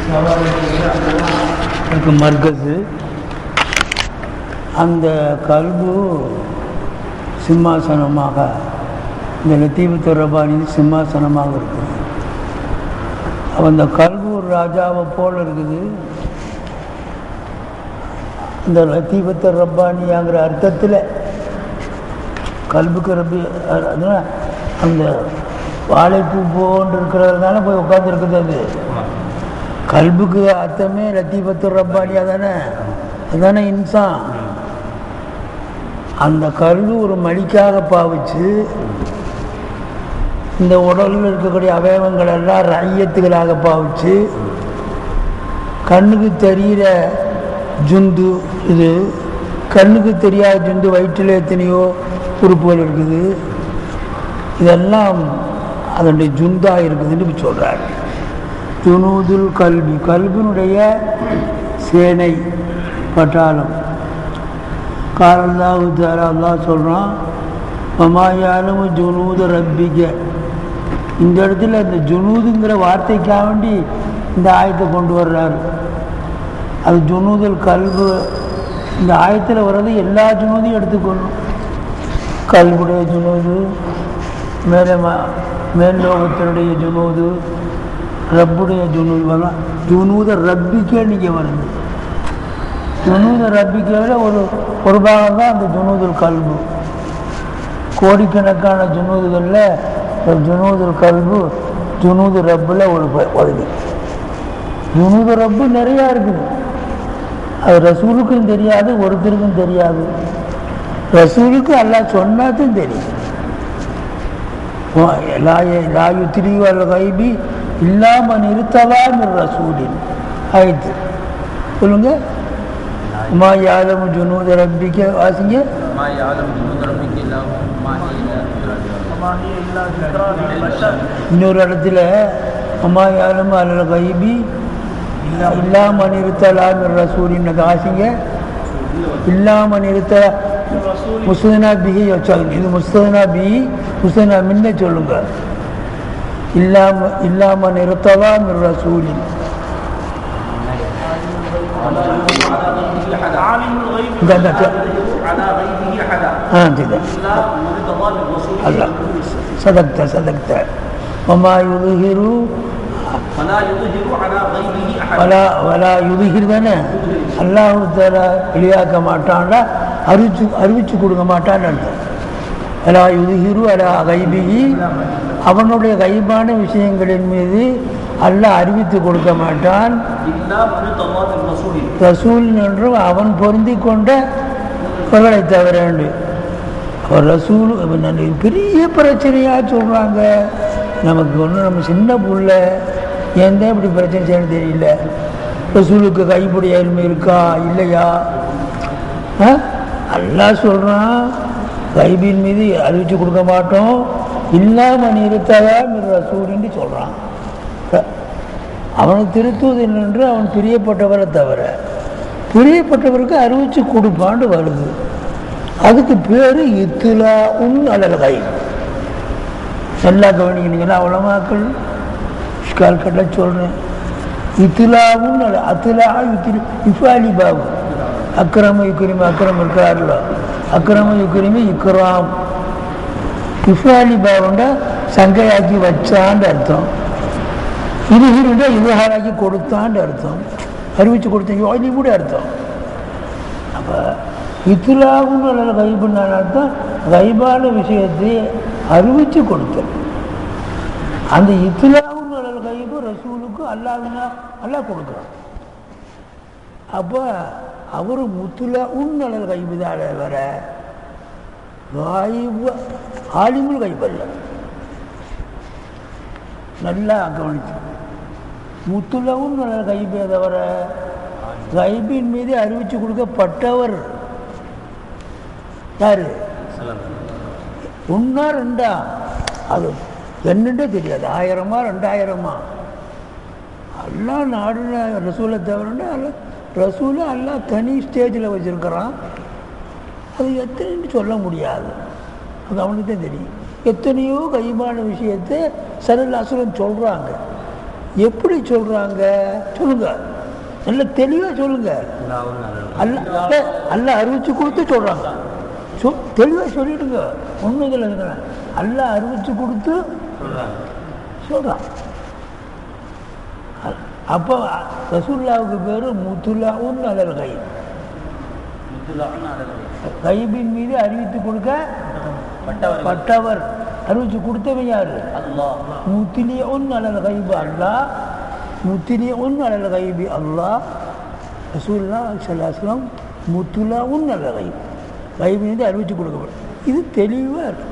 எனக்கு மர்கஸு அந்த கல்பு சிம்மாசனமாக இந்த லத்தீபத்து ரபானி சிம்மாசனமாக இருக்குது அப்ப அந்த கல்பு ஒரு ராஜாவை போல் இருக்குது இந்த லத்தீபத்து ரப்பானியாங்கிற அர்த்தத்தில் கல்புக்கு ரப்பி அதனால அந்த வாழைப்பூ போன்று இருக்கிறதுனால போய் உட்காந்துருக்குது அது கல்புக்கு அர்த்தமே லத்தீபத்து ரப்பானியா தானே அதுதானே இன்சான் அந்த கல்வி ஒரு மணிக்காக பாவிச்சு இந்த உடலில் இருக்கக்கூடிய அவயவங்கள் எல்லாம் ரையத்துகளாக பாவிச்சு கண்ணுக்கு தெரிகிற ஜுந்து இது கண்ணுக்கு தெரியாத ஜுந்து வயிற்றில் எத்தனையோ உறுப்புகள் இருக்குது இதெல்லாம் அதனுடைய ஜுந்தாக இருக்குதுன்னு சொல்கிறார் ஜுனூதுல் கல்வி கல்வினுடைய சேனை பட்டாளம் காலல்லாஹு தாரா அல்லாஹ் சொல்கிறான் மமாயாலும் ஜுனூது ரப்பிக்க இந்த இடத்துல இந்த ஜுனூதுங்கிற வார்த்தைக்காக வேண்டி இந்த ஆயத்தை கொண்டு வர்றாரு அது ஜுனூதுல் கல்வு இந்த ஆயத்தில் வர்றது எல்லா ஜுனூதையும் எடுத்துக்கொள்ளும் கல்வுடைய ஜுனூது மேலே ம- மேல் லோகத்தினுடைய ஜுனூது ரப்புடைய ஜுனூது வரலாம் ஜுனூத ரப்பிக்கே நீங்கள் வருது ஜுனூத ரப்பிக்கையில் ஒரு ஒரு பாகம் தான் அந்த ஜுனூதுல் கல்பு கோடிக்கணக்கான ஜுனூதுகளில் ஒரு ஜுனூதுல் கல்பு ஜுனூது ரப்பில் ஒரு ப- பகுதி ஜுனூது ரப்பு நிறையா இருக்குது அது ரசூலுக்கும் தெரியாது ஒருத்தருக்கும் தெரியாது ரசூலுக்கு அல்லாஹ் சொன்னாதான் தெரியும் லாயு திரிவல் கைபி இல்லாமல் நிறுத்தலாம் ரசூலின் ஆயிடுத்து சொல்லுங்க மா யாலம் ஜுனூத ரப்பிக்க வாசிங்க ما يعلم جنود ربك الا هو ما هي الا ذكرى இன்னொரு இடத்துல அம்மா யாரும் அல்ல கைபி இல்லாமல் நிறுத்தலாம் ரசூலின் வாசிங்க இல்லாமல் நிறுத்த முஸ்தனா பிஹி வச்சாங்க இது முஸ்தனா பிஹி முஸ்தனா மின்ன சொல்லுங்க இல்லாம இல்லாமல் நிறுத்தலாம் ரசூலின் عالم الغيب இந்த இந்த க- على غيبه احدا ஆ இது الا مرتضى من رسوله அல்ல சதக்த சதக்த ஒமா யுதுகிரு فلا يظهر على غيبه احدا வலா வலா யுதுகிர் தானே அல்லாஹு தாலா வெளியாக்க மாட்டான்டா அறிவிச்சு அறிவிச்சு கொடுக்க மாட்டான்னு அர்த்தம் வலா யுதுகிரு அலா கைபிகி அவனுடைய கைபான விஷயங்களின் மீது அல்லாஹ் அறிவித்து கொடுக்க மாட்டான் الا مرتضى من رسوله ரசூல் என்றும் அவன் பொருந்தி கொண்ட பொருளை தவிர வேண்டும் அவர் ரசூல் இப்ப நான் இது பெரிய பிரச்சனையாக சொல்கிறாங்க நமக்கு ஒன்றும் நம்ம சின்ன புள்ள ஏன் தான் இப்படி பிரச்சனை செய்யணும் தெரியல ரசூலுக்கு கைப்பிடி ஏழ்மை இருக்கா இல்லையா ஆ? அல்லாஹ் சொல்கிறான் கைபின் மீது அறிவிச்சு கொடுக்க மாட்டோம் இல்லாமல் நிறுத்தவா ரசூலின்னு சொல்கிறான் அவனை திருத்துவது என்னென்று அவன் பிரியப்பட்டவரை தவிர பிரியப்பட்டவருக்கு அறிவிச்சு கொடுப்பான்னு வருது அதுக்கு பேர் இத்துலா உன் அலகை நல்லா கவனிக்கிறீங்களா அவ்வளோமாக்கள் கால்கட்ட சொல்கிறேன் இத்துலாவும் அல்ல அத்துலா யுக்கிரி இஃபாலி பாபு அக்கிரம யுக்கிரிமி அக்கிரம் இருக்காருல்ல அக்கிரம யுக்கிரிமி இக்ராம் இஃபாலி பாவுண்டா சங்கையாக்கி வச்சான்னு அர்த்தம் இது இருந்தா இவகாராக்கி கொடுத்தான்னு அர்த்தம் அறிவிச்சு கொடுத்தேன் யோனி கூட அர்த்தம் அப்போ இத்துலாவுன்னு அல்ல கைபுன்னு அர்த்தம் கைபான விஷயத்தை அறிவிச்சு கொடுத்தேன் அந்த இத்துலாவுன்னு அல்ல கைபு ரசூலுக்கு அல்லாவினா அல்லாஹ் கொடுக்குறான் அப்போ அவர் முத்துலா உன்னல் கைபு தான் வர காய்பு ஆலிமுல் கைபல்ல நல்லா கவனிச்சு முத்துலவும் நல்ல கைபே தவிர கைபின் மீது அறிவிச்சு கொடுக்கப்பட்டவர் யாரு ஒன்றா ரெண்டா அது என்னண்டே தெரியாது ஆயிரமா ரெண்டாயிரமா எல்லாம் நாடு ரசூலை தவிரண்டா அல்ல ரசூலை எல்லாம் தனி ஸ்டேஜில் வச்சுருக்கிறான் அது எத்தனைன்னு சொல்ல முடியாது அது அவனுக்கு தான் தெரியும் எத்தனையோ கைமான விஷயத்தை சரல் அசுரன் சொல்கிறாங்க எப்படி சொல்கிறாங்க சொல்லுங்க நல்ல தெளிவாக சொல்லுங்க அல்ல அல்ல அறிவிச்சு கொடுத்து சொல்கிறாங்க சொ தெளிவாக சொல்லிடுங்க உண்மைகள் இருக்கிறேன் அல்ல அறிவிச்சு கொடுத்து சொல்கிறான் அப்போ ரசூல்லாவுக்கு பேர் முத்துல்லாவும் நல்ல கை கைபின் மீது அறிவித்து கொடுக்க பட்டவர் அறிவிச்சு கொடுத்தவன் யாரு முத்திலியும் நல்ல கைபு அல்லா முத்திலியும் நல்ல கைபி அல்லா ரசூல்லா சல்லாஸ்லாம் முத்துலாவும் நல்ல கைபு கைபு மீது அறிவிச்சு கொடுக்கப்படும் இது தெளிவாக இருக்கும்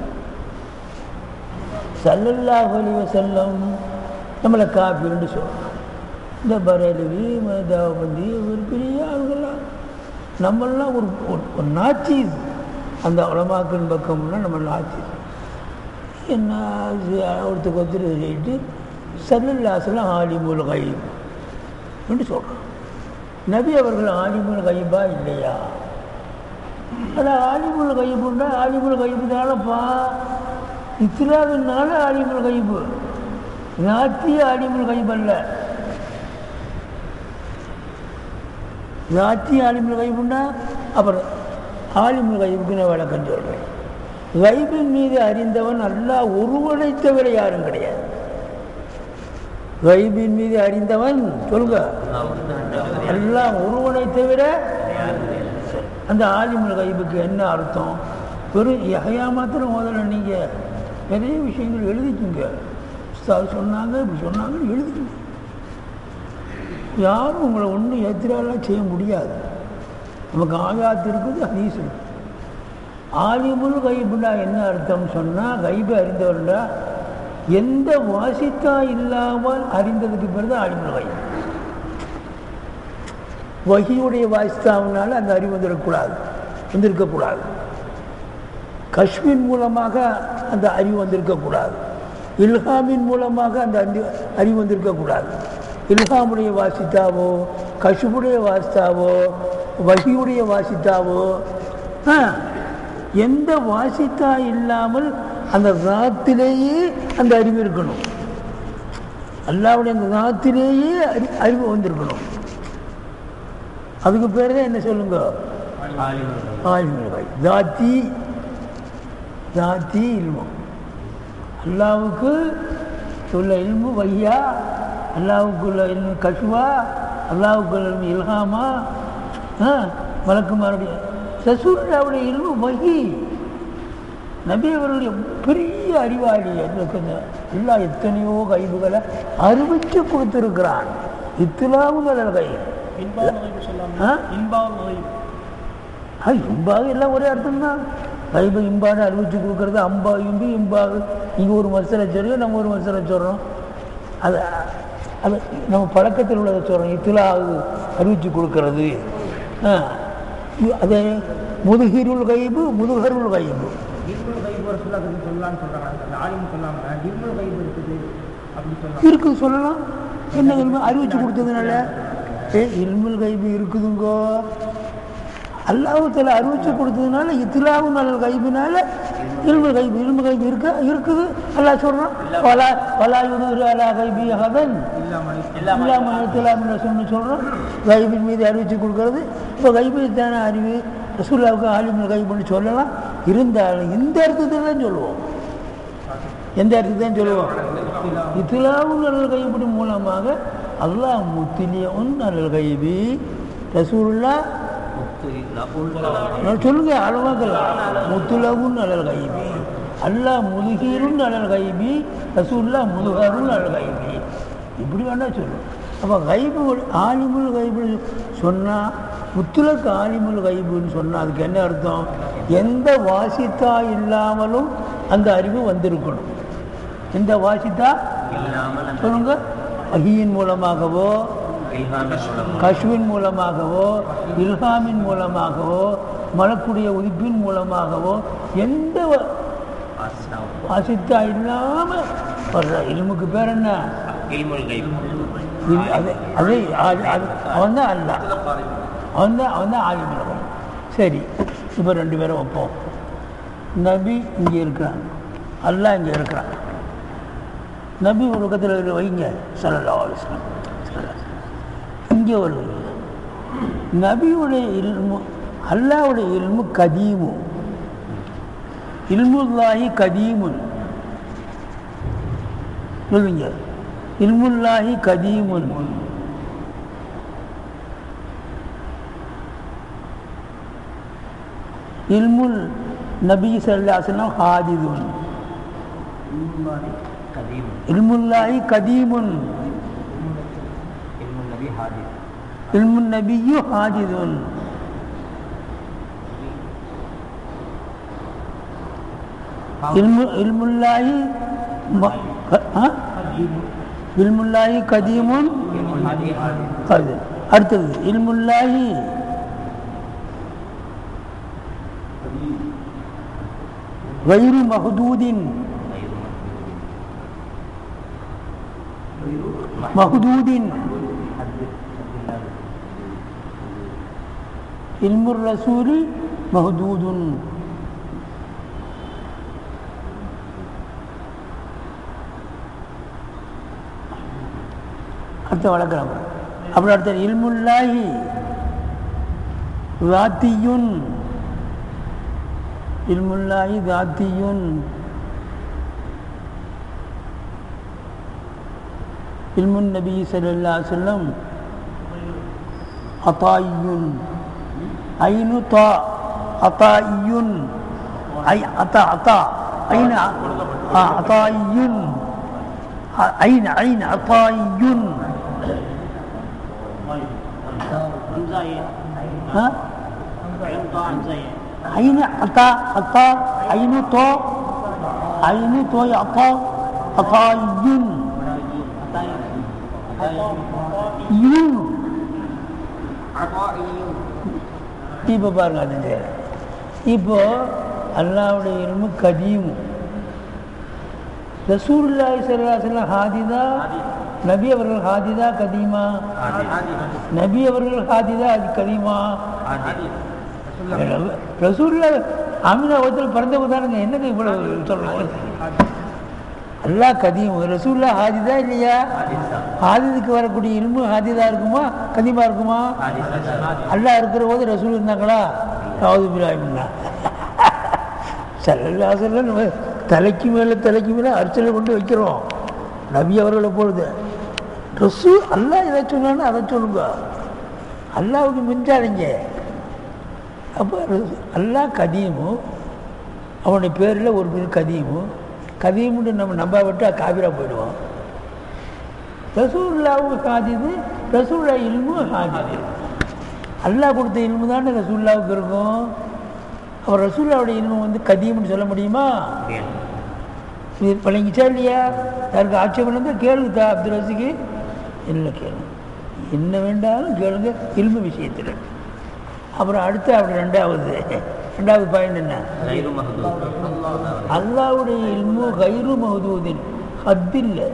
சல்லல்லாஹு அலைஹி வஸல்லம் நம்மளை காப்பீர்னு சொல்கிறோம் இந்த பரேலவி தேவபந்தி ஒரு பெரிய ஆளுகள்லாம் நம்மளாம் ஒரு ஒரு- ஒரு நாச்சி அந்த உலமாக்கின் பக்கம்னா நம்ம நாச்சி என்ன இது ஒருத்தருக்கு ஒருத்தர் சொல்லிட்டு சல்லல்லாசலம் ஆலிமுல் கைப் என்று சொல்கிறோம் நபி அவர்கள் ஆலிமுல் கைபா இல்லையா அதான் ஆலிமுல் கைப்புண்டா ஆலிமுல் கைப்புனாலப்பா இத்திலாவினால ஆலிமுல் கைப்பு நாத்திய ஆலிமுல் கைப்பு அல்ல நாத்திய ஆலிமுல் கைப்புண்டா அப்புறம் ஆலிமுல் கைப்புக்கு நான் விளக்கம் சொல்கிறேன் கைபின் மீது அறிந்தவன் அல்லாஹ் ஒருவனை தவிர யாரும் கிடையாது கைபின் மீது அறிந்தவன் சொல்லுங்க அல்லாஹ் ஒருவனை தவிர அந்த ஆலிமுல் கைபுக்கு என்ன அர்த்தம் வெறும் யஹயா மாத்திரம் முதல்ல நீங்கள் நிறைய விஷயங்கள் எழுதிக்குங்க உஸ்தாது சொன்னாங்க இப்படி சொன்னாங்கன்னு எழுதிக்குங்க யாரும் உங்களை ஒன்றும் எத்திராலாம் செய்ய முடியாது நமக்கு ஆயாத்து இருக்குது ஹதீஸ் இருக்குது ஆலிமுல் கைபுண்டா என்ன அர்த்தம் சொன்னால் கைபு அறிந்தவர்டா எந்த வாசித்தா இல்லாமல் அறிந்ததுக்கு பிறகு ஆலிமுல் கைபு வகியுடைய வாசித்தாவினால அந்த அறிவு வந்துடக்கூடாது வந்திருக்கக்கூடாது கஷ்மின் மூலமாக அந்த அறிவு வந்திருக்கக்கூடாது இல்ஹாமின் மூலமாக அந்த அறிவு அறிவு வந்திருக்கக்கூடாது இல்ஹாமுடைய வாசித்தாவோ கஷ்புடைய வாசித்தாவோ வகியுடைய வாசித்தாவோ ஆ, எந்த வாசித்தா இல்லாமல் அந்த ராத்திலேயே அந்த அறிவு இருக்கணும் அல்லாவுடைய அந்த ராத்திலேயே அறி அறிவு வந்திருக்கணும் அதுக்கு பேர் தான் என்ன சொல்லுங்க ஆலிமுல் தாத்தி தாத்தி இல்மம் அல்லாவுக்கு உள்ள இல்மு வையா அல்லாவுக்குள்ள இல்மு கஷ்வா அல்லாவுக்குள்ள இல்மு இல்ஹாமா ஆ, மலக்குமாருடைய ரசூல்லாவுடைய இல்மு வகி நபி அவருடைய பெரிய அறிவாளி எங்களுக்கு இந்த எல்லா எத்தனையோ கைவுகளை அறிவிச்சு கொடுத்துருக்கிறான் இத்திலாவும் நல்ல கை ஆ? ஆ, இம்பாக எல்லாம் ஒரே அர்த்தம் தான் கைபு இம்பான்னு அறிவிச்சு கொடுக்கறது அம்பா இம்பு இம்பாகு இங்கே ஒரு மசலை சொல்லியோ நம்ம ஒரு மசலை சொல்கிறோம் அது அது நம்ம பழக்கத்தில் உள்ளதை சொல்கிறோம் இத்திலாவு அறிவிச்சு கொடுக்கறது ஆ, இது- அதே முதுகிருள் கைபு முதுகருள் கைபு இருமல் கைப்பு ஒரு சொல்ல அதுக்கு சொல்லலாம்னு சொல்றாங்க அந்த ஆலிம் சொல்லாம இருமல் கைப்பு இருக்குது அப்படி சொல்லலாம் இருக்குது சொல்லலாம் என்ன இல்மு அறிவிச்சு கொடுத்ததுனால ஏ இல்முல் கைபு இருக்குதுங்கோ அல்லாஹத்தில் அறிவிச்சு கொடுத்ததுனால இத்திலாவு நல்ல கைபினால இல்மு கைபு இல்மு கைபு இருக்க இருக்குது அல்லாஹ் சொல்கிறான் பலா பலா யுதுரு அலா கைபி ஹதன் இல்லாமல் இல்லாமல் இத்திலாமில் சொன்னு சொல்கிறோம் கைபின் மீது அறிவிச்சு கொடுக்கறது இப்போ கைபு தானே அறிவு ரசூல்லாவுக்கு ஆலிமுல் கைபுன்னு சொல்லலாம் இருந்தாலும் இந்த அர்த்தத்தில் தான் சொல்லுவோம் எந்த அர்த்தத்தை தான் சொல்லுவோம் இத்திலாவும் நல்ல கைப்பிடி மூலமாக அல்லாஹ் முத்திலியும் நல்ல கைபி ரசூல்லா நான் சொல்லுங்க அளவாக்கலாம் முத்துலவும் நல்ல கைபி அல்லாஹ் முதுகீரும் நல்ல கைபி ரசூல்லா முதுகரும் நல்ல கைபி இப்படி வேணா சொல்லும் அப்போ கைபு ஆலிமுல் கைபு சொன்னால் முத்துலக்கு ஆலிமுல் கைபுன்னு சொன்னால் அதுக்கு என்ன அர்த்தம் எந்த வாசித்தா இல்லாமலும் அந்த அறிவு வந்திருக்கணும் எந்த வாசித்தா சொல்லுங்க வகியின் மூலமாகவோ கஷ்வின் மூலமாகவோ இல்ஹாமின் மூலமாகவோ மலக்குடைய உதிப்பின் மூலமாகவோ எந்த வ- வாசித்தா இல்லாமல் வர்ற இல்முக்கு பேர் என்ன இது- அது அது அது- அது அவன் தான் அல்ல அவன் தான் அவன் தான் ஆலிமுலகம் சரி இப்போ ரெண்டு பேரும் வைப்போம் நபி இங்கே இருக்கிறான் அல்லாஹ் இங்கே இருக்கிறான் நபி ஒரு பக்கத்தில் வைங்க சல்லா அலிஸ்லாம் இங்கே ஒரு வைங்க நபியுடைய இல்மு அல்லாவுடைய இல்மு கதீமு இல்முல்லாஹி கதீமுன் சொல்லுங்க இல்முல்லாஹி கதீமுன் இல்முல் நபி சல்லாசனம் ஹாதிதுன் கதீம் இல்முல்லாஹி கதீமுன் இல்முன் நபி ஹாதிஸ் இல்முன் நபியு ஹாதிதுன் இல்மு இல்முல்லாஹி ம- க- ஆ? இல்முல்லாஹி கதீமுன் இல்முன் நபி ஹாதிஸ் அது அடுத்தது இல்முல்லாஹி வைரு மஹதூதின் மஹதூதின் இல்முர் ரசூலி மஹதூதுன் அடுத்த வழக்கம் அப்புறம் அடுத்தது இல்முல்லாஹி தாத்தியுன் இல்முல்லாஹி தாத்தியுன் இல்முன் நபி ஸல்லல்லாஹு அலைஹி வஸல்லம் அதாயியுன் ஐனு தா அதாயியுன் ஐ அத்தா அத்தா ஐன ஆ அதாயியுன் ஐன ஐன அதாயியுன் ها عين عطاء عطاء عين طاء عين طاء عطاء عطاء யூன் இப்போ பாருங்க அது இப்போ அல்லாவுடைய இருமு கதீம் ரசூலுல்லாஹி ஸல்லல்லாஹு அலைஹி வஸல்லம் ஹாதிதா நபி அவர்கள் ஹாதிதா கதீமா நபி அவர்கள் ஹாதிதா அது கதீமா ரசூல்லா ஆமினா ஒருத்தர் பிறந்தவங்க தானுங்க என்னங்க இவ்வளவு சொல்றோம் அல்லா கதீம் ரசூல்லா ஹாதிதா இல்லையா ஹாதிதுக்கு வரக்கூடிய இல்மு ஹாதிதா இருக்குமா கதீமா இருக்குமா அல்லாஹ் இருக்கிற போது ரசூல் இருந்தாங்களா காவது பிராயிம்னா சல்லல்லா சொல்ல நம்ம தலைக்கு மேலே தலைக்கு மேலே அரிசலை கொண்டு வைக்கிறோம் நபி அவர்களை பொழுது ரசூ அல்லாஹ் எதை சொன்னான்னு அதை சொல்லுங்க அல்லாவுக்கு மிஞ்சாதீங்க அப்போ அல்லாஹ் கதீமும் அவனுடைய பேரில் ஒரு பேர் கதீமும் கதீமுன்னு நம்ம நம்ப விட்டு காபிரா போயிடுவோம் ரசூல்லாவும் ஹாதிது ரசூல்லா இல்மும் ஹாதிது அல்லாஹ் கொடுத்த இல்மு தானே ரசூல்லாவுக்கு இருக்கும் அவர் ரசூல்லாவுடைய இல்மு வந்து கதீம்னு சொல்ல முடியுமா இது பழங்கிச்சா இல்லையா யாருக்கு ஆட்சேபம் இருந்தால் கேளுங்க தா அப்துல் ரசிக்கு இல்லை கேளுங்க என்ன வேண்டாலும் கேளுங்க இல்மு விஷயத்தில் அப்புறம் அடுத்து அப்படி ரெண்டாவது ரெண்டாவது பாயிண்ட் என்ன அல்லாவுடைய இல்மு கைரு மஹதூதின் ஹத்தில்லை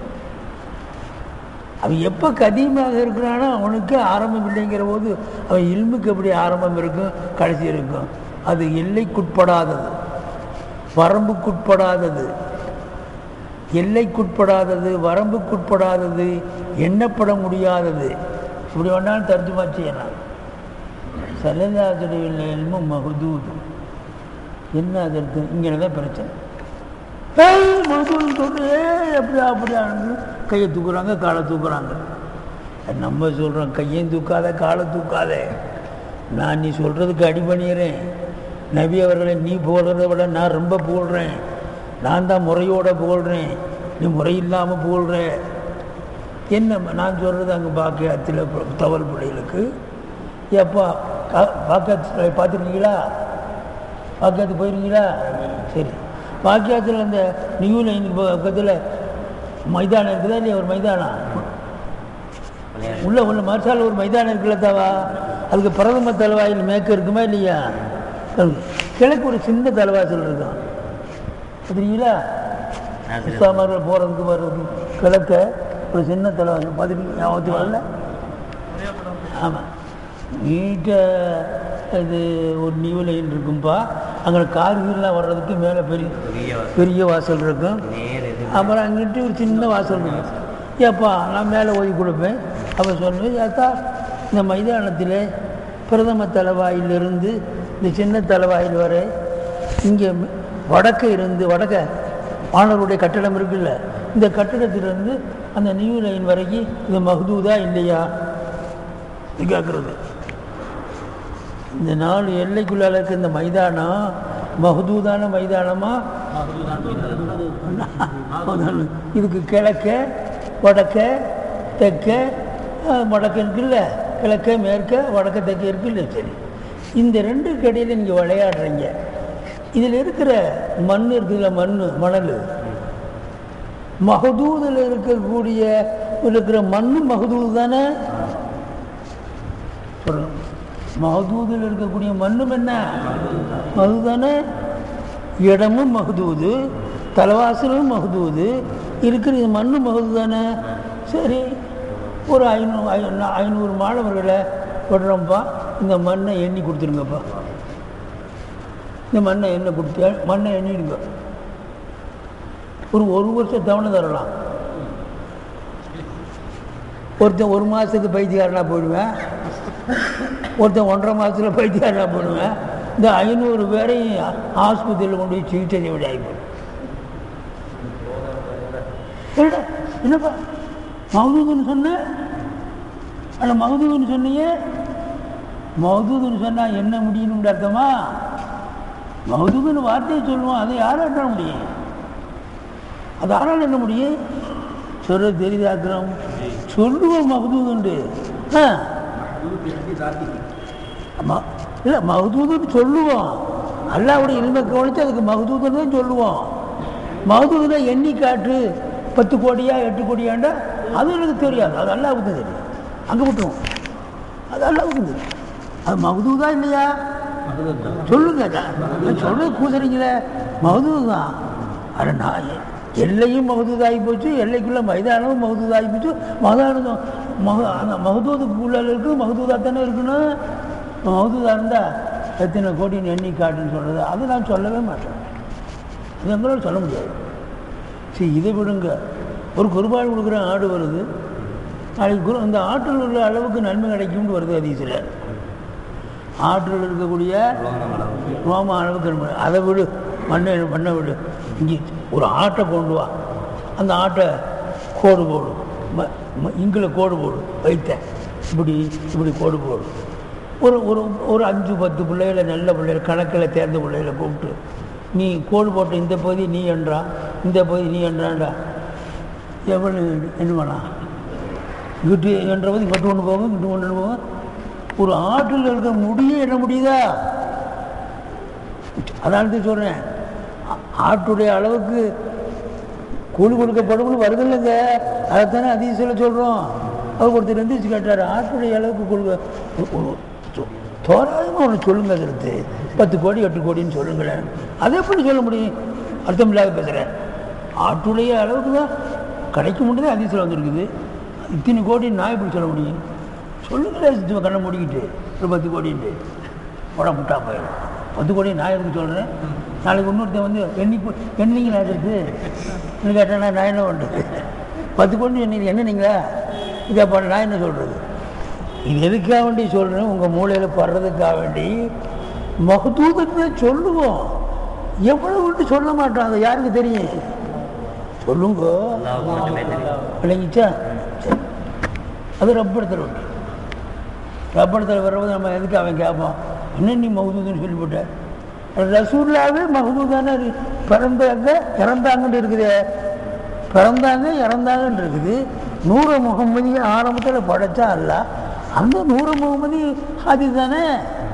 அவன் எப்போ கதீமாக இருக்கிறானோ அவனுக்கு ஆரம்பம் இல்லைங்கிற போது அவன் இல்முக்கு எப்படி ஆரம்பம் இருக்கும் கடைசி இருக்கும் அது எல்லைக்குட்படாதது வரம்புக்குட்படாதது எல்லைக்குட்படாதது வரம்புக்குட்படாதது எண்ணப்பட முடியாதது இப்படி வேணாலும் தர்ஜுமா செய்யலாம் சலதாசுடைய இல்மு மகுதூது என்ன அது இருக்கு இங்கே தான் பிரச்சனை ஏய் மகுதூன்னு சொல்றே அப்படியா அப்படியான்னு கையை தூக்குறாங்க காலை தூக்குறாங்க அது நம்ம சொல்கிறோம் கையையும் தூக்காத காலை தூக்காத நான் நீ சொல்கிறதுக்கு அடி பண்ணிடுறேன் நபி அவர்களை நீ புகழ்கிறத விட நான் ரொம்ப புகழ்கிறேன் நான் தான் முறையோட புகழ்கிறேன் நீ முறை இல்லாமல் புகழ்கிற என்ன நான் சொல்கிறது அங்கே பாக்கியத்தில் தவல் பிள்ளைகளுக்கு எப்போ பாக்கியத்தில் பார்த்துருக்கீங்களா பாக்கியத்துக்கு போயிருக்கீங்களா சரி பாக்கியத்தில் அந்த நியூ லைனுக்கு பக்கத்தில் மைதானம் இருக்குதா இல்லையா ஒரு மைதானம் உள்ள உள்ள மறுசால ஒரு மைதானம் இருக்குல்ல தவா அதுக்கு பிரதம தலைவாயில் மேற்கு இருக்குமா இல்லையா கிழக்கு ஒரு சின்ன தலைவாசல் இருக்கும் பார்த்துருக்கீங்களா இஸ்லாமர்கள் போகிறதுக்கு வர்றது கிழக்க ஒரு சின்ன தலைவாசல் பார்த்துருக்கீங்க ஞாபகத்துக்கு வரல ஆமாம் நீட்டாக இது ஒரு நியூ லைன் இருக்கும்பா அங்கே கார்கள்லாம் வர்றதுக்கு மேலே பெரிய பெரிய வாசல் இருக்கும் அப்புறம் அங்கிட்டு ஒரு சின்ன வாசல் இருக்கு ஏப்பா நான் மேலே ஓதி கொடுப்பேன் அப்போ சொல்லுவேன் ஏத்தா இந்த மைதானத்தில் பிரதம தலைவாயிலிருந்து இந்த சின்ன தலைவாயில் வரை இங்கே வடக்க இருந்து வடக்க மாணவருடைய கட்டடம் இருக்குல்ல இந்த கட்டடத்திலிருந்து அந்த நியூ லைன் வரைக்கும் இது மஹ்தூதா இல்லையா இது கேட்குறது இந்த நாலு எல்லைக்குள்ளால இருக்க இந்த மைதானம் மஹ்தூதான மைதானமா இதுக்கு கிழக்க வடக்க தெற்க அஹ், வடக்கு இருக்குல்ல கிழக்க மேற்க வடக்க தெற்க இருக்குல்ல சரி இந்த ரெண்டு கடையில் நீங்கள் விளையாடுறீங்க இதில் இருக்கிற மண் இருக்குதுல்ல மண் மணல் மகதூதில் இருக்கக்கூடிய இருக்கிற மண்ணு மகதூது தானே சொல்லுங்க மகதூதில் இருக்கக்கூடிய மண்ணும் என்ன மது தானே இடமும் மகதூது தலைவாசலும் மகதூது இருக்கிற இது மண்ணும் மகது தானே சரி ஒரு ஐநூறு ஐ- ஐநூறு மாணவர்களை விடுறோம்ப்பா இந்த மண்ணை எண்ணி கொடுத்துருங்கப்பா இந்த மண்ணை எண்ணெய் கொடுத்து மண்ணை எண்ணிடுங்க ஒரு ஒரு வருஷம் தவணை தரலாம் ஒருத்தன் ஒரு மாதத்துக்கு பைத்தியக்காரனாக போயிடுவேன் ஒருத்தன் ஒன்றரை மாதத்தில் பைத்தியக்காரனாக போயிடுவேன் இந்த ஐநூறு பேரையும் ஆஸ்பத்திரியில் கொண்டு போய் சிகிச்சை செய்ய வேண்டிய ஆகிப்போம் சரிடா என்னப்பா மகதூதுன்னு சொன்னேன் ஆனால் மகதூதுன்னு சொன்னீங்க மகதூதுன்னு சொன்னால் என்ன முடியணும்னு அர்த்தமா மகதூதுன்னு வார்த்தையை சொல்லுவோம் அதை யாராட்ட முடியும் அது யாரால் என்ன முடியும் சொல்ல தெரியுதாக்குறோம் சொல்லுவோம் மகதூதுண்டு ஆ ம- இல்லை மகதூதுன்னு சொல்லுவோம் அல்லாவுடைய இல்மை கவனித்து அதுக்கு மகதூதுன்னு தான் சொல்லுவோம் மகதூதுல எண்ணி காட்டு பத்து கோடியா எட்டு கோடியாண்டா அது எனக்கு தெரியாது அது அல்லாவுக்கு தெரியும் அங்கே விட்டுருவோம் அது அல்லாவுக்கு தெரியும் அது மகதூதா இல்லையா சொல்லுங்க நான் சொல்றது கூசுறீங்களே மகதூது தான் அட நான் எ- எல்லையும் மகதூதாகி போச்சு எல்லைக்குள்ள மைதானமும் மகதூதாகி போச்சு மதானம் மக அந்த மகதூதுக்குள்ள இருக்கு மகதூதா தானே இருக்கணும் மகதூதா இருந்தால் எத்தனை கோடின்னு எண்ணி காட்டுன்னு சொல்கிறது அது நான் சொல்லவே மாட்டேன் அது எங்களால் சொல்ல முடியாது சரி இதை விடுங்க ஒரு குருபாடு கொடுக்குற ஆடு வருது நாளைக்கு குரு அந்த ஆற்றில் உள்ள அளவுக்கு நன்மை கிடைக்கும்னு வருது அதிசயில் ஆற்றில் இருக்கக்கூடிய ரோம அளவுக்கு நன்மை அதை விடு மண்ணை மண்ணை விடு இங்கே ஒரு ஆட்டை கொண்டு வா அந்த ஆட்டை கோடு போடு ம ம- இங்கில் கோடு போடு வைத்தேன் இப்படி இப்படி கோடு போடு ஒரு ஒரு ஒரு அஞ்சு பத்து பிள்ளைகளை நல்ல பிள்ளைகள் கணக்கில் தேர்ந்த பிள்ளைகளை கூப்பிட்டு நீ கோடு போட்ட இந்த பகுதி நீ என்றா இந்த பகுதி நீ என்றான்டா எவ்வளோ என்ன பண்ணலாம் இங்கிட்டு என்றபோது இங்கிட்டு கொண்டு போகும் இங்கிட்டு கொண்டு போகும் ஒரு ஆற்றில் இருக்க முடிய என்ன முடியுதா அதனால தான் சொல்கிறேன் ஆட்டுடைய அளவுக்கு கூலி கொடுக்கப்படும்னு வருது இல்லைங்க அதைத்தானே அதிசயில் சொல்கிறோம் அவர் ஒருத்தர் எந்திரிச்சு கேட்டார் ஆட்டுடைய அளவுக்கு கொடுக்க தோராயமாக ஒன்று சொல்லுங்க அதற்கு பத்து கோடி எட்டு கோடின்னு சொல்லுங்களேன் அதை எப்படி சொல்ல முடியும் அர்த்தம் இல்லாத பேசுகிறேன் ஆட்டுடைய அளவுக்கு தான் கிடைக்க முடியாது அதிசயில் வந்திருக்குது இத்தனை கோடி நான் எப்படி சொல்ல முடியும் சொல்லுங்களேன் சும்மா கண்ணை மூடிக்கிட்டு ஒரு பத்து கோடின்ட்டு போட முட்டா போயிடும் பத்து கோடி நான் எதுக்கு சொல்கிறேன் நாளைக்கு இன்னொருத்தன் வந்து எண்ணி எண்ணிங்க நான் எடுத்து என்ன கேட்டேன்னா நான் என்ன பண்ணுறது பத்து கோடி எண்ணி எண்ணினீங்களா இதை பண்ண நான் என்ன சொல்கிறது இது எதுக்காக வேண்டி சொல்கிறேன் உங்கள் மூளையில் படுறதுக்காக வேண்டி மகத்தூதத்தை சொல்லுவோம் எவ்வளவு விட்டு சொல்ல மாட்டோம் அது யாருக்கு தெரியும் சொல்லுங்க விளங்கிச்சா சரி. அது ரப்படத்தில் விட்டு ரப்படத்தில் வர்றது நம்ம எதுக்கு அவன் கேட்பான் என்ன நீ மகதூதுன்னு சொல்லிவிட்ட ரசூல்லாவே மகதூதானே பிறந்தாங்க இறந்தாங்கன்னு இருக்குது பிறந்தாங்க இறந்தாங்கன்னு இருக்குது நூற முகமதி ஆரம்பத்தில் படைச்சா அல்ல அந்த நூற முகமதி அது தானே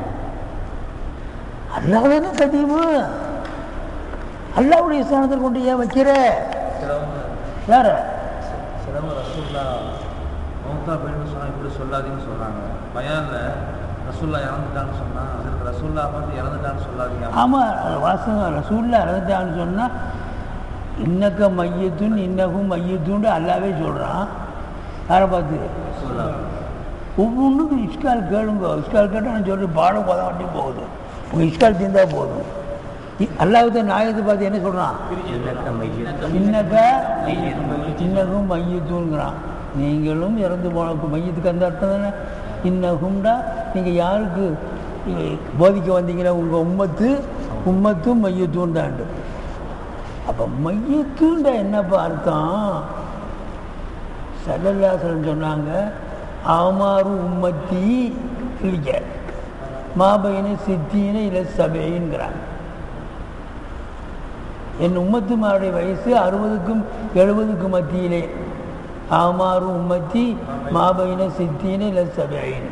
அல்லாஹ் தானே கதீமு அல்லாவுடைய ஸ்தானத்தில் கொண்டு ஏன் வைக்கிற யார சிலவங்க ரசூல்லா மௌத்தா போயின்னு சொன்னால் இப்படி சொல்லாதீங்கன்னு சொல்கிறாங்க பயானில் ரசூல்லா இறந்துட்டான்னு சொன்னால் அதற்கு ரசூல்லா பார்த்து இறந்துட்டான்னு சொல்லாதீங்க ஆமாம் வாசகம் ரசூல்ல இறந்துட்டான்னு சொன்னால் இன்னக்க மையத்துன்னு இன்னகும் மையத்துன்னு அல்லாவே சொல்கிறான் யாரை பார்த்து ரசூல்லா ஒவ்வொன்றுக்கும் இஸ்கால் கேளுங்க இஸ்கால் கேட்டால் நான் சொல்லி பாடம் பதம் வண்டி போகுது உங்கள் இஸ்கால் தீர்ந்தா போதும் இ- அல்லாஹ்வுத்த நாயகத்தை பார்த்து என்ன சொல்கிறான் இன்னக்க இன்னகும் மையத்தூங்கிறான் நீங்களும் இறந்து போன மையத்துக்கு அந்த அர்த்தம் தானே இன்னகும்டா நீங்கள் யாருக்கு இ- போதிக்க வந்தீங்களா உங்கள் உம்மத்து உம்மத்தும் மையத்தூன் தாண்டு அப்போ மையத்துண்டா என்னப்பா அர்த்தம் சல்லல்லாசலம் சொன்னாங்க ஆமாறு உம்மத்தி இல்லைங்க மாபையின சித்தின இல்லை சபைங்கிறாங்க என் உம்மத்துமாருடைய வயசு அறுபதுக்கும் எழுபதுக்கும் மத்தியிலே ஆமாறு உம்மத்தி மாபையின சித்தின இல்லை சபையின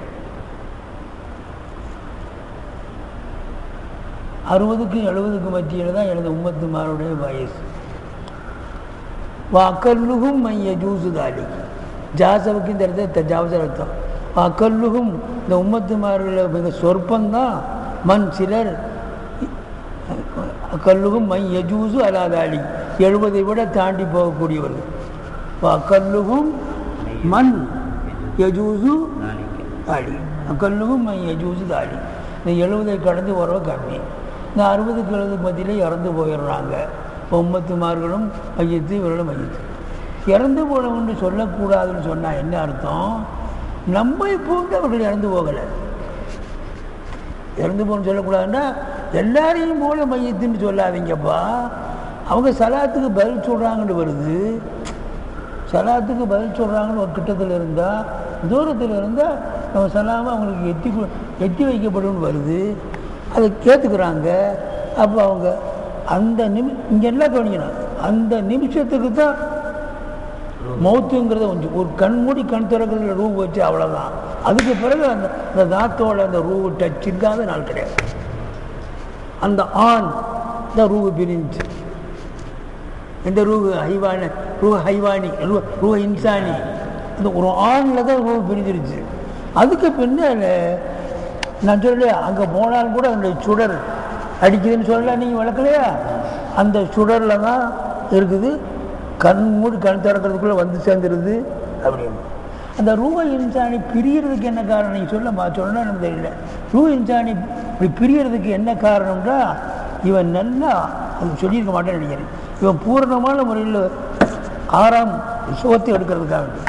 அறுபதுக்கும் எழுபதுக்கும் மத்தியில் தான் எனது உம்மத்துமாருடைய வயசு வாக்கல்லுகும் மைய ஜூசு தாலி ஜாசவுக்கு இந்த இடத்துல தஜாவச அர்த்தம் வாக்கல்லுகும் இந்த உம்மத்துமார்களில் மிக சொற்பந்தான் மண் சிலர் அக்கல்லுகும் மை யஜூசு அலாதாலி எழுபதை விட தாண்டி போகக்கூடியவர்கள் அக்கல்லுகும் மண் யஜூசு தாலி அக்கல்லுகும் மை யஜூசு தாலி இந்த எழுபதை கடந்து வரவ கம்மி இந்த அறுபதுக்கு எழுபது மத்தியிலே இறந்து போயிடுறாங்க உம்மத்துமார்களும் மையத்து இவர்களும் மையத்து இறந்து போனவன்னு சொல்லக்கூடாதுன்னு சொன்னால் என்ன அர்த்தம் நம்ம பூண்டு அவர்கள் இறந்து போகலை இறந்து போகணும்னு சொல்லக்கூடாதுன்னா எல்லாரையும் போல மையத்துன்னு சொல்லாதீங்கப்பா அவங்க சலாத்துக்கு பதில் சொல்கிறாங்கன்னு வருது சலாத்துக்கு பதில் சொல்கிறாங்கன்னு ஒரு கிட்டத்தில் இருந்தால் தூரத்தில் இருந்தால் நம்ம சலாம அவங்களுக்கு எட்டி கு- எட்டி வைக்கப்படும் வருது அதை கேட்டுக்கிறாங்க அப்போ அவங்க அந்த நிமி இங்கே எல்லாம் கவனிக்கணும் அந்த நிமிஷத்துக்கு தான் மௌத்துங்கிறத கொஞ்சம் ஒரு கண் மூடி கண் திறக்கிற ரூ வச்சு அவ்வளோதான் அதுக்கு பிறகு அந்த அந்த தாத்தோட அந்த ரூ டச் இல்லாத நாள் கிடையாது அந்த ஆண் தான் ரூ பிரிஞ்சு இந்த ரூ ஹைவான ரூ ஹைவானி ரூ ரூ இன்சானி இந்த ஒரு ஆணில் தான் ரூ பிரிஞ்சிருச்சு அதுக்கு பின்னால் நான் சொல்லலையா அங்கே போனாலும் கூட அந்த சுடர் அடிக்குதுன்னு சொல்லல நீங்கள் விளக்கலையா அந்த சுடரில் தான் இருக்குது கண் மூடி கண் திறக்கிறதுக்குள்ளே வந்து சேர்ந்துருது அப்படின்னு அந்த ரூப இன்சானி பிரியறதுக்கு என்ன காரணம் நீங்கள் சொல்ல மா சொல்லணும் எனக்கு தெரியல ரூ இன்சானி இப்படி பிரியறதுக்கு என்ன காரணம்னா இவன் நல்லா அது சொல்லியிருக்க மாட்டேன்னு நினைக்கிறேன் இவன் பூரணமான முறையில் ஆறாம் சுகத்தை எடுக்கிறதுக்காக வேண்டி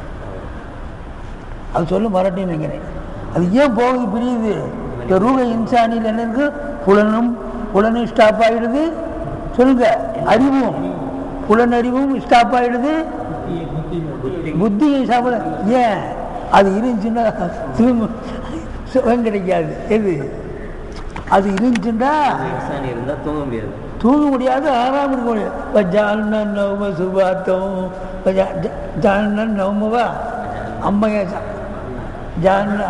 அது சொல்ல மறட்டேன்னு நினைக்கிறேன் அது ஏன் போகுது பிரியுது இந்த ரூப இன்சானியில் என்ன இருக்கு புலனும் புலனும் ஸ்டாப் ஆகிடுது சொல்லுங்க அறிவும் புலனறிவும் ஸ்டாப் ஆகிடுது புத்தியும் ஸ்டாப் ஏன் அது இருந்துச்சுன்னா தூங்கு சுகம் கிடைக்காது எது அது இருந்துச்சுன்னா இன்சானி இருந்தா தூங்க முடியாது தூங்க முடியாது ஆறாம் இருக்க முடியாது இப்போ ஜானன் நவம சுபாத்தம் இப்போ ஜானன் நவமவா அம்மையா ஜா- ஜான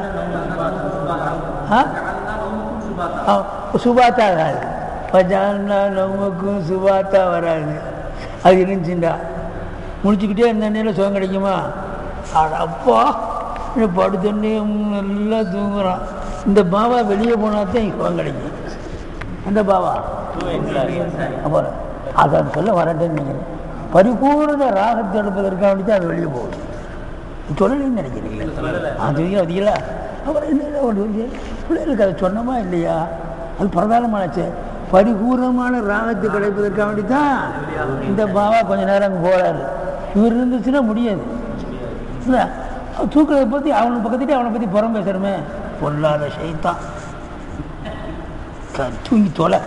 ஆ ஆ, சுபாத்தா வராது இப்போ ஜானா நவமுக்கும் சுபாத்தா வராது அது இருந்துச்சுண்டா முடிச்சுக்கிட்டே இருந்த நேரம் சுகம் கிடைக்குமா அடப்பா இந்த படுத்தண்ணே நல்லா தூங்குறான் இந்த பாபா வெளியே போனால் தான் சுகம் கிடைக்கும் அந்த பாபா அப்புறம் அதான் சொல்ல வரட்டேன்னு நினைக்கிறேன் பரிபூர்ண ராகத்தை எடுப்பதற்காக வேண்டி தான் அது வெளியே போகுது சொல்லலைன்னு நினைக்கிறீங்க அது அதிகல அப்புறம் என்ன ஒன்று வந்து பிள்ளைகளுக்கு அதை சொன்னோமா இல்லையா அது பிரதானமானச்சு பரிபூர்ணமான ராகத்தை கிடைப்பதற்காக வேண்டி தான் இந்த பாபா கொஞ்ச நேரம் அங்கே போகிறாரு இவர் இருந்துச்சுன்னா முடியாது இல்லை தூக்கிறத பற்றி அவனை பக்கத்துட்டு அவனை பற்றி புறம் பேசுகிறோமே பொல்லாத ஷைத்தான் க- தூங்கி தொலை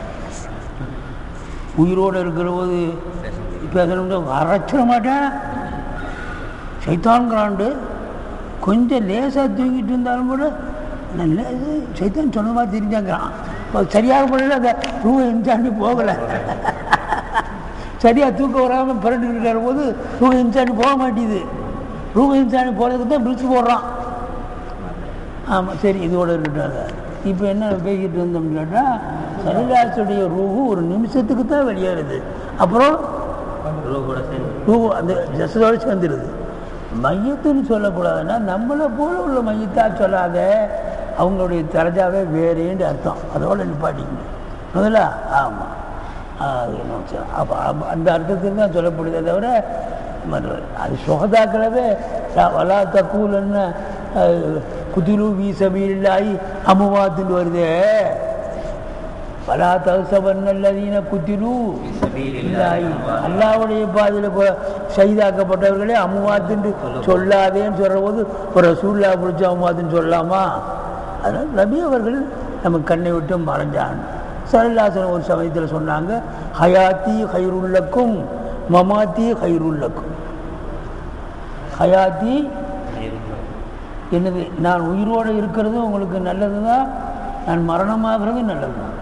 உயிரோடு இருக்கிற போது பேசணும்னு அரைச்சிட மாட்டேன் சைத்தான்கிறாண்டு கொஞ்சம் லேசாக தூங்கிட்டு இருந்தாலும் கூட நல்ல இது சைத்தான் சொன்ன மாதிரி தெரிஞ்சாங்கிறான் இப்போ சரியாக பண்ணல அந்த ரூபா இன்சாண்டி போகலை சரியாக தூக்கம் வராமல் பிறண்டு இருக்கிற போது ரூபா இன்சாண்டி போக மாட்டேது ரூபா இன்சாண்டி போகிறதுக்கு தான் பிரித்து போடுறான் ஆமாம் சரி இதோட இருக்கட்டாங்க இப்போ என்ன பேசிக்கிட்டு இருந்தோம்னு கேட்டால் சரீராசுடைய ரூஹு ஒரு நிமிஷத்துக்கு தான் வெளியேறுது அப்புறம் ரூபோட சேர்ந்து ரூஹு அந்த ஜசதோடு சேர்ந்துருது மையத்துன்னு சொல்லக்கூடாதுன்னா நம்மளை போல உள்ள மையத்தா சொல்லாத அவங்களுடைய தரஜாவே வேறேன்னு அர்த்தம் அதோட நிப்பாட்டிங்க முதல்ல ஆமாம் அது என்ன சரி. அப்போ அப்ப அந்த அர்த்தத்தில் தான் சொல்லப்படுதே தவிர மற்ற அது சுகதாக்களவே வலா தக்கூலன்னு குதிலு வீசபீலாகி அமுவாத்துன்னு வருதே பலா தகுசவன்னல்லதீன குத்திலு இல்லாஹி அல்லாவுடைய பாதையில் இப்போ செய்தாக்கப்பட்டவர்களே அமுவாத்துன்னு சொல்லாதேன்னு சொல்கிற போது ஒரு ரசூல்லா பிடிச்ச அமுவாத்துன்னு சொல்லலாமா அதனால் நபி அவர்கள் நம்ம கண்ணை விட்டு மறைஞ்சான் சரல்லாசனம் ஒரு சமயத்தில் சொன்னாங்க ஹயாத்தி ஹைருல்லக்கும் மமாத்தி ஹைருல்லக்கும் ஹயாத்தி என்னது நான் உயிரோடு இருக்கிறது உங்களுக்கு நல்லது தான் நான் மரணமாகிறது நல்லது தான்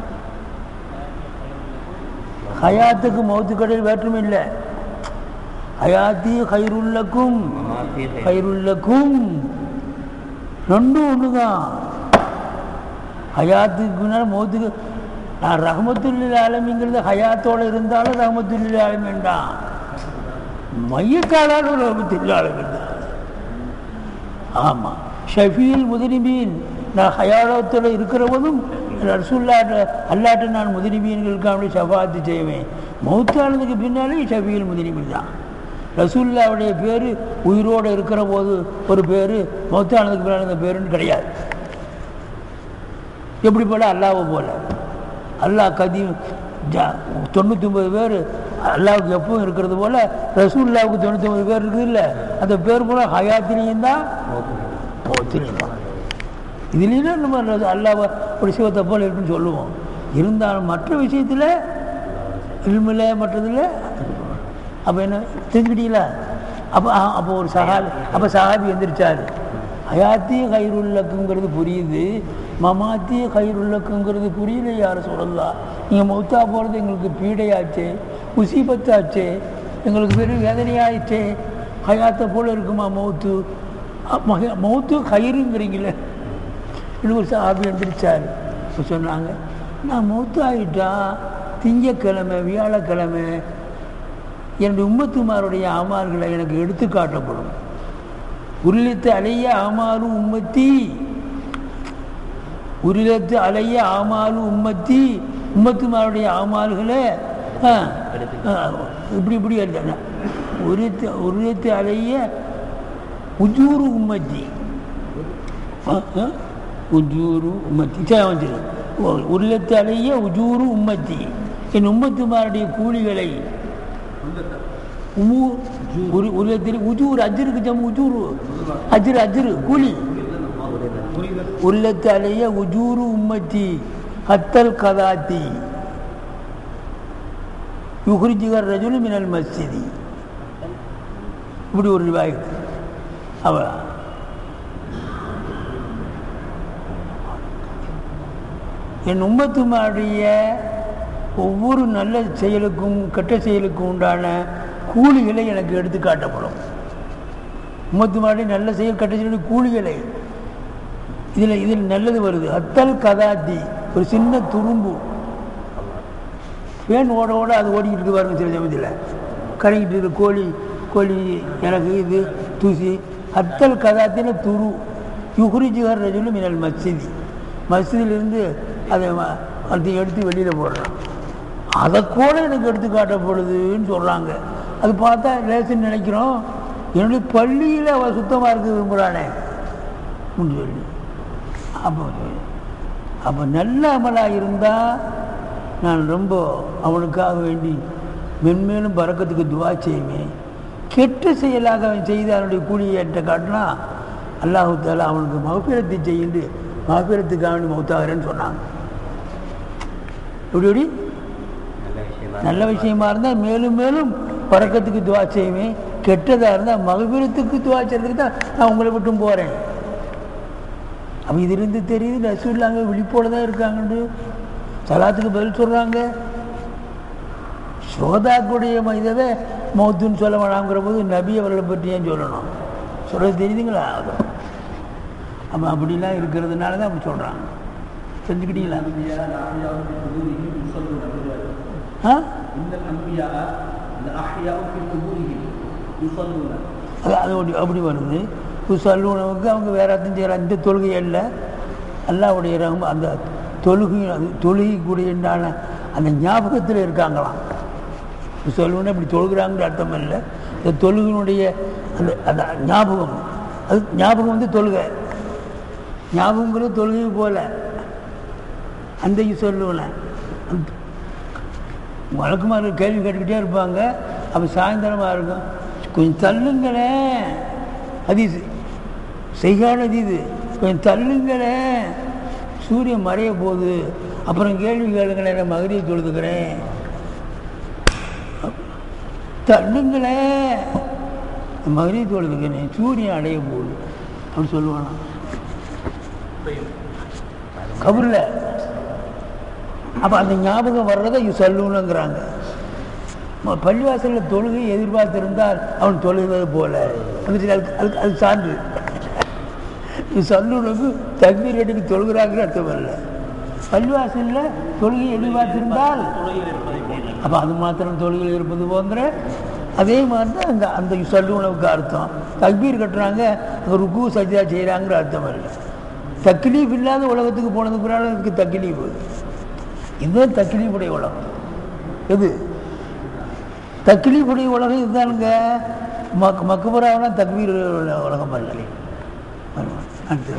ஹயாத்துக்கு மௌத்து கடையில் வேற்றுமை இல்லை ஹயாத்தி ஹைருல்லக்கும் ஹைருல்லக்கும் ரெண்டும் ஒன்று தான் ஹயாத்துக்கு முன்னால் மௌத்துக்கு நான் ரஹமத்துல்லில் ஆலமிங்கிறது ஹயாத்தோடு இருந்தாலும் ரஹமத்துல்லில் ஆலமின் தான் மையக்காலாலும் ரஹமத்துல்லில் ஆலமின் தான் ஆமாம் ஷஃபீல் முதிரிமீன் நான் ஹயாலத்தில் இருக்கிற போதும் ரசூல்லாட்ட அல்லாட்ட நான் முதிரிமீன்களுக்கு அப்படி ஷஃபாத்து செய்வேன் மௌத்தானதுக்கு பின்னாலே ஷஃபீல் முதிரிமீன் தான் ரசூல்லாவுடைய பேர் உயிரோடு இருக்கிற போது ஒரு பேர் மௌத்தானதுக்கு பின்னால் அந்த பேருன்னு கிடையாது எப்படி போல அல்லாவை போல அல்லாஹ் கதி தொண்ணூற்றி ஒன்பது பேர் அல்லாவுக்கு எப்பவும் இருக்கிறது போல ரசூல்லாவுக்கு தொண்ணூற்றி ஒன்பது பேர் இருக்குது இல்லை அந்த பேர் போல ஹயாத்திலையும் தான் மௌத்திலையும் தான் இதுலேயும் நம்ம அல்லாவை ஒரு சிவத்தை போல இருக்குன்னு சொல்லுவோம் இருந்தாலும் மற்ற விஷயத்தில் இல்மில் மற்றதில் அப்போ என்ன தெரிஞ்சுக்கிட்டீங்களா அப்போ அப்போ ஒரு சஹாபி அப்போ சஹாபி எந்திரிச்சார் ஹயாத்தி ஹைருல்லக்குங்கிறது புரியுது மமாத்தி ஹைருல்லக்குங்கிறது புரியல யார் சொல்லலாம் நீங்கள் மௌத்தா போகிறது எங்களுக்கு பீடையாச்சே முசீபத்தாச்சே எங்களுக்கு பெரும் வேதனையாயிச்சே ஹயாத்தை போல் இருக்குமா மௌத்து மக- மௌத்து கயிறுங்கிறீங்களே இன்னும் ஒரு சாபி எந்திரிச்சார் இப்போ சொன்னாங்க நான் மௌத்து ஆகிட்டா திங்கக்கிழமை வியாழக்கிழமை என்னுடைய உம்மத்துமாருடைய அமால்களை எனக்கு எடுத்து காட்டப்படும் உருளத்து அலைய ஆமாலு உம்மத்தி உருளத்து அலைய ஆமாலு உம்மத்தி உம்மத்துமாருடைய ஆமால்களை ஆ, ஆ, இப்படி இப்படி எழுதணும் உருத்து உருளத்து அலைய உஜூரு உம்மத்தி ஆ, ஆ, உஜூரு உம்மத்தி சரி வந்துடும் உருளத்து அலைய உஜூரு உம்மத்தி என் உம்மத்துமாருடைய கூலிகளை உமூர் ஒரு உலகத்தில் உஜூர் அஜருக்கு ஜம் உஜூரு அஜ்ரு அஜ்ரு கூலி உள்ளத்து அலைய உஜூரு உம்மத்தி ஹத்தல் கதாத்தி யுஹ்ரிஜிகர் ரஜுலு மினல் மஸ்ஜிதி இப்படி ஒரு ரிவாயத் அவ என் உம்மத்துமாருடைய ஒவ்வொரு நல்ல செயலுக்கும் கெட்ட செயலுக்கும் உண்டான கூலிகளை எனக்கு எடுத்து காட்டப்படும் உம்மத்துமாருடைய நல்ல செயல் கெட்ட செயலுடைய கூலிகளை இதில் இதில் நல்லது வருது அத்தல் கதாத்தி ஒரு சின்ன துரும்பு ஃபேன் ஓட ஓட அது ஓடிக்கிட்டு இருக்கு பாருங்க சில சமயத்தில் கரங்கிட்டு இருக்கு கோழி கோழி எனக்கு இது தூசி அத்தல் கதாத்தின துரு யுஹ்ரிஜுகர் ரஜுலு மினல் மஸ்ஜிதி மஸ்ஜிதிலிருந்து அதை ம- அதை எடுத்து வெளியில் போடுறான் அதை கூட எனக்கு எடுத்து காட்டப்படுதுன்னு சொல்கிறாங்க அது பார்த்தா லேசுன்னு நினைக்கிறோம் என்னுடைய பள்ளியில் அவள் சுத்தமாக இருக்க விரும்புகிறானே அப்படின்னு சொல்லி அப்போ அப்போ நல்ல அமலாக இருந்தால் நான் ரொம்ப அவனுக்காக வேண்டி மென்மேலும் பறக்கத்துக்கு துவா செய்வேன் கெட்ட செயலாக அவன் செய்து அவனுடைய கூலியை என்கிட்ட காட்டினா அல்லாஹு தாலா அவனுக்கு மகப்பிரத்தை செய்து மகப்பிரத்துக்காக வேண்டி மௌத்தாகிறேன்னு சொன்னாங்க எப்படி எப்படி நல்ல விஷயமா நல்ல விஷயமா இருந்தால் மேலும் மேலும் பறக்கத்துக்கு துவா செய்வேன் கெட்டதாக இருந்தால் மகபீரத்துக்கு துவா செய்யறதுக்கு தான் நான் உங்களை விட்டும் போகிறேன் அப்போ இதிலிருந்து தெரியுது ரசூல்லாங்க விழிப்போடு தான் இருக்காங்கன்னு சலாத்துக்கு பதில் சொல்கிறாங்க சோதாக்குடைய இதவே மௌத்துன்னு சொல்ல வேணாங்கிற போது நபி அவர்களை பற்றி ஏன் சொல்லணும் சொல்கிறது தெரியுதுங்களா அப்போ அப்படிலாம் இருக்கிறதுனால தான் அப்படி சொல்கிறாங்க செஞ்சுக்கிட்டீங்களா ஆ அது அது அப்படி அப்படி வருது சல்லூனவுக்கு அவங்க வேற அர்த்தம் செய்கிற இந்த தொழுகை அல்ல அல்லாவுடைய ரகம் அந்த தொழுகை அது தொழுகைக்குடியான அந்த ஞாபகத்தில் இருக்காங்களாம் சொல்லுன்னா இப்படி தொழுகிறாங்கிற அர்த்தம் இல்லை இந்த தொழுகினுடைய அந்த அந்த ஞாபகம் அது ஞாபகம் வந்து தொழுகை ஞாபகங்கிறது தொழுகை போல அந்த சொல்லுவேன் அந்த- வழக்கமாக கேள்வி கேட்டுக்கிட்டே இருப்பாங்க அப்போ சாயந்தரமாக இருக்கும் கொஞ்சம் தள்ளுங்களேன் அதீது செய்கானது இது கொஞ்சம் தள்ளுங்களேன் சூரியன் மறைய போகுது அப்புறம் கேள்வி கேளுங்களேன் நான் மகரியை தொழுதுக்கிறேன் தள்ளுங்களேன் மகரியை தொழுதுக்கிறேன் சூரியன் அடைய போகுது அப்படின்னு சொல்லுவானா கபரில் அப்போ அந்த ஞாபகம் வர்றதை இது சொல்லணுங்கிறாங்க ம- பள்ளிவாசலில் தொழுகை எதிர்பார்த்திருந்தால் அவன் தொழுகிறது போல வந்துட்டு அதுக்கு அதுக்கு அது சான்று இது சொல்லணுக்கு தக்பீர் கட்டிக்கு தொழுகிறாங்கன்னு அர்த்தம் இல்லை பள்ளிவாசலில் தொழுகை எதிர்பார்த்திருந்தால் அப்போ அது மாத்திரம் தொழுகையில் இருப்பது போன்ற அதே மாதிரி தான் அந்த அந்த சொல்லுணவுக்கு அர்த்தம் தக்பீர் கட்டுறாங்க அங்கே ருக்கு சஜிதா செய்கிறாங்கிற அர்த்தம் இல்லை தக்லீஃப் இல்லாத உலகத்துக்கு போனதுக்கு பிறகு அதுக்கு தக்லீஃப் இதுதான் தக்லீஃபுடைய உலகம் எது தக்லீஃபுடைய உலகம் இதுதானுங்க மக் மக்குபுராவனா தக்பீர் உள்ள உலகம் அல்ல அடுத்து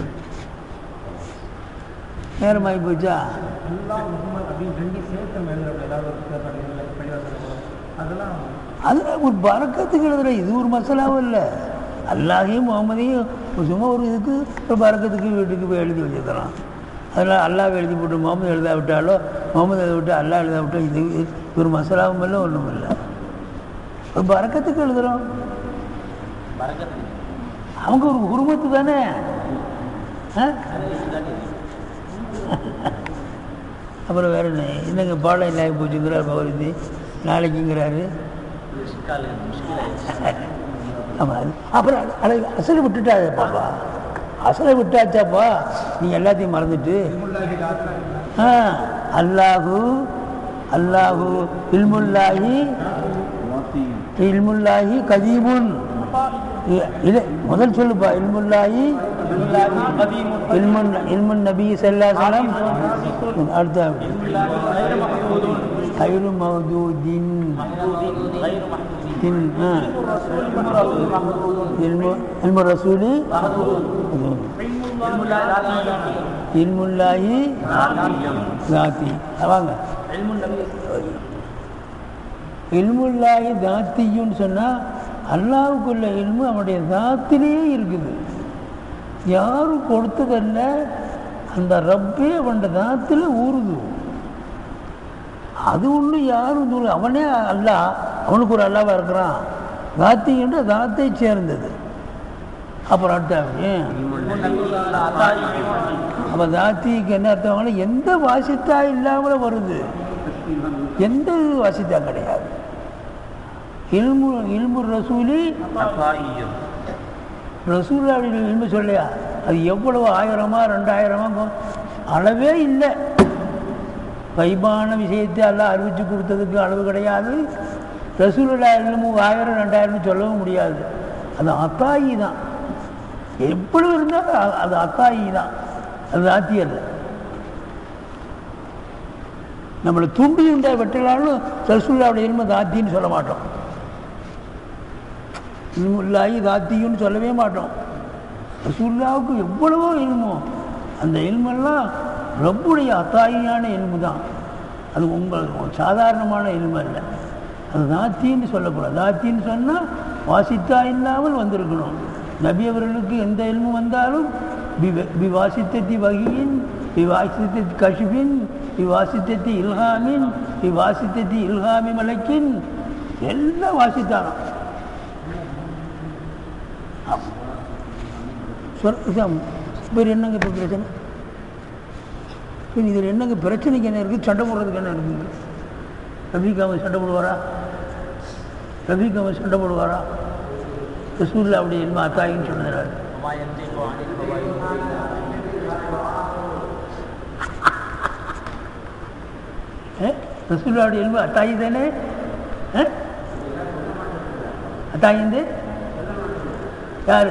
நேரமாகி போச்சா அல்லாஹ் முகமது அப்படின்னு ரெண்டையும் சேர்த்த மேலே ஏதாவது ஒரு பள்ளிவாசல் பள்ளிவாசல் அதெல்லாம் அதில் ஒரு பறக்கத்துக்கு எழுதுற இது ஒரு மசாலாவும் இல்லை அல்லாஹையும் முகமதையும் சும்மா ஒரு இதுக்கு ஒரு பறக்கத்துக்கு வீட்டுக்கு போய் எழுதி வச்சுக்கலாம் அதனால் அல்லாஹ் எழுதி போட்டு முகமது எழுத விட்டாலோ முகமது எழுத விட்டு அல்லாஹ் எழுத விட்டோ இது இது ஒரு மசாலாவும் இல்லை ஒன்றும் இல்லை ஒரு பறக்கத்துக்கு எழுதுகிறோம் அவங்க ஒரு குருமத்து தானே ஆ? அப்புறம் வேற என்ன என்னங்க பாடம் இல்லாம போச்சுங்கிறார் பகவதி நாளைக்குங்கிறாரு ஆமாம் அது அப்புறம் அது- அதை அசலை விட்டுட்டாரு பாப்பா அசலை விட்டாச்சாப்பா நீ எல்லாத்தையும் மறந்துட்டு ஆ அல்லாஹு அல்லாஹு இல்முல்லாஹி இல்முல்லாஹி கதீமுன் இ- இல்லை முதல் சொல்லுப்பா இல்முல்லாஹி இல்முன் இல்முன் நபி சல்லாசலம் அடுத்த கயிறு மௌதூதின் தின் ஆ இல்மு இல்மு ரசூலி இல்முல்லாஹி தாத்தி வாங்க இல்முல்லாஹி தாத்தியுன்னு சொன்னால் அல்லாவுக்குள்ள இல்மு அவனுடைய தாத்திலேயே இருக்குது யாரும் கொடுத்ததல்ல அந்த ரப்பே அவனோட தாத்தில் ஊறுது அது ஒன்று யாரும் சொல்லு அவனே அல்லாஹ் அவனுக்கு ஒரு அல்லாவாக இருக்கிறான் தாத்தி என்று தாத்தை சேர்ந்தது அப்புறம் அடுத்த அப்போ தாத்திக்கு என்ன அர்த்தம் எந்த வாசித்தா இல்லாமல் வருது எந்த இது வாசித்தா கிடையாது இல்மு இல்மு ரசூலி ரசூல் அப்படின்னு இல்மு சொல்லையா அது எவ்வளவு ஆயிரமா ரெண்டாயிரமா கொ- அளவே இல்லை வைபான விஷயத்தை எல்லாம் அறிவிச்சு கொடுத்ததுக்கு அளவு கிடையாது ரசூலுல்லா இல்மு ஆயிரம் ரெண்டாயிரம்னு சொல்லவும் முடியாது அது அத்தாயி தான் எவ்வளவு இருந்தாலும் அ- அது அத்தாயி தான் அது ஆத்தி அல்ல நம்மளை துண்டி உண்டா வெட்டலாலும் ரசூல்லாவுடைய இல்மு தாத்தின்னு சொல்ல மாட்டோம் இல்முல்லாஹி தாத்தியுன்னு சொல்லவே மாட்டோம் ரசூல்லாவுக்கு எவ்வளவோ இல்மோ அந்த இல்மெல்லாம் ரப்புடைய அத்தாயியான இல்மு தான் அது உங்கள் சாதாரணமான இல்மு அல்ல அது தாத்தின்னு சொல்லக்கூடாது தாத்தின்னு சொன்னால் வாசித்தா இல்லாமல் வந்திருக்கணும் நபி அவர்களுக்கு எந்த இல்மு வந்தாலும் பி- பி வாசித்தத்தி வகியின் பி வாசித்தத்தி கஷ்பின் பி வாசித்தத்தி இல்ஹாமின் பி வாசித்தத்தி இல்ஹாமி மலக்கின் எல்லாம் வாசித்தாராம் சொல் இதான் வேறு என்னங்க இப்போ பிரச்சனை சரி இதில் என்னங்க பிரச்சனைக்கு என்ன இருக்குது சண்டை போடுறதுக்கு என்ன இருக்குங்க ரபிக் அவன் சண்டை போடுவாரா ரபிக் அவன் சண்டை போடுவாரா ரசூல்லா அப்படி என்ன அத்தாயின்னு சொன்னார் ரசூல்லாவுடைய எல்மு அத்தாயி தானே ஆ? அத்தாயிந்து யாரு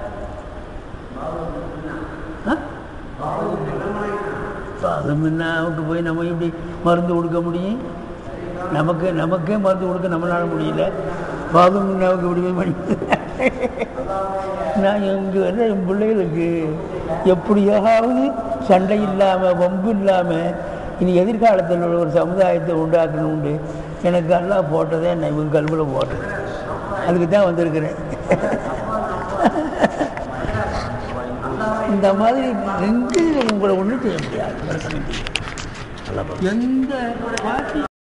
பாதமின்னாவுக்கு போய் நம்ம எப்படி மருந்து கொடுக்க முடியும் நமக்கு நமக்கே மருந்து கொடுக்க நம்மளால முடியல பாதமின்னாவுக்கு எப்படி போய் பண்ணி நான் இங்கே வர என் பிள்ளைகளுக்கு எப்படியாவது சண்டை இல்லாமல் வம்பு இல்லாமல் இனி எதிர்காலத்தில் உள்ள ஒரு சமுதாயத்தை உண்டாக்கணும் உண்டு எனக்கு எல்லாம் போட்டதே நான் இவங்க கல்வியில் போட்டது அதுக்கு தான் வந்திருக்கிறேன் இந்த மாதிரி ரெண்டு உங்களை ஒன்றும் செய்ய முடியாது எந்த பார்ட்டி